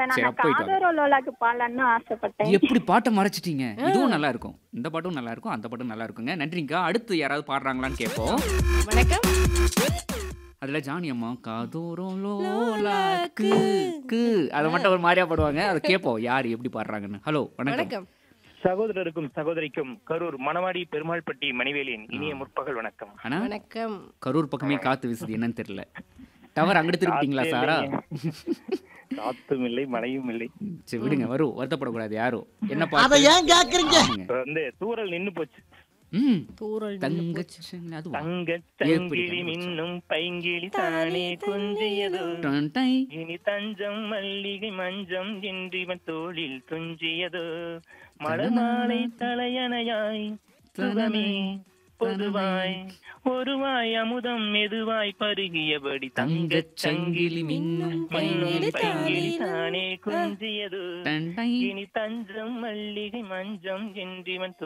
இல்ல சரி, நான் அப்ப போயிட்டு வாங்க. காதோரோ லோலாக்கு பாடலான்னு ஆசைப்பட்டேன் எப்படி பாட்டை மறைச்சிட்டீங்க இதுவும் நல்லா இருக்கும் இந்த பாட்டும் நல்லா இருக்கும் அந்த பாட்டும் நல்லா இருக்குங்க நன்றிங்கக்கா அடுத்து யாராவது பாடுறாங்களான்னு கேட்போம் வணக்கம் அதுல ஜானி அம்மா காதோரம் லோலாக்கு கு அதை மட்டும் ஒரு மாதிரியா பாடுவாங்க அதை கேட்போம் யார் எப்படி பாடுறாங்கன்னு ஹலோ வணக்கம் வணக்கம் சகோதரருக்கும் சகோதரிக்கும் கரூர் மணவாடி பெருமாள்பட்டி மணிவேலின் இனிய முற்பகல் வணக்கம் ஆனா வணக்கம் கரூர் பக்கமே காத்து வீசுது என்னன்னு தெரியல டவர் அங்கிட்டு திருப்பிட்டீங்களா சாரா காத்தும் இல்லை மழையும் இல்லை சரி விடுங்க வரும் வருத்தப்படக்கூடாது யாரும் என்ன அத பாட்டு ஏன் கேக்குறீங்க பாடுங்க. இப்ப வந்து தூரல் நின்னு போச்சு ம் தூரல் தங்க அதுவா தங்க எப்படி சங்கிலி கண்டுபிடிச்ச? மின்னும் பைங்கிளி தானே குஞ்சியதோ டன் டை. இனி தஞ்சம் மல்லிகை மஞ்சம் என்றிவன் தோளில் துஞ்சியதோ மலர்மாலை தலையணையாய் சுகமே பொதுவாய் ஒருவாய் அமுதம் மெதுவாய் பருகியபடி தங்கச் சங்கிலி மின்னும் பைங்கிளி பைங்கிளி பைங்கிளி தானே குஞ்சியதோ டன் டை. இனி தஞ்சம் மல்லிகை மஞ்சம் என்றிவன்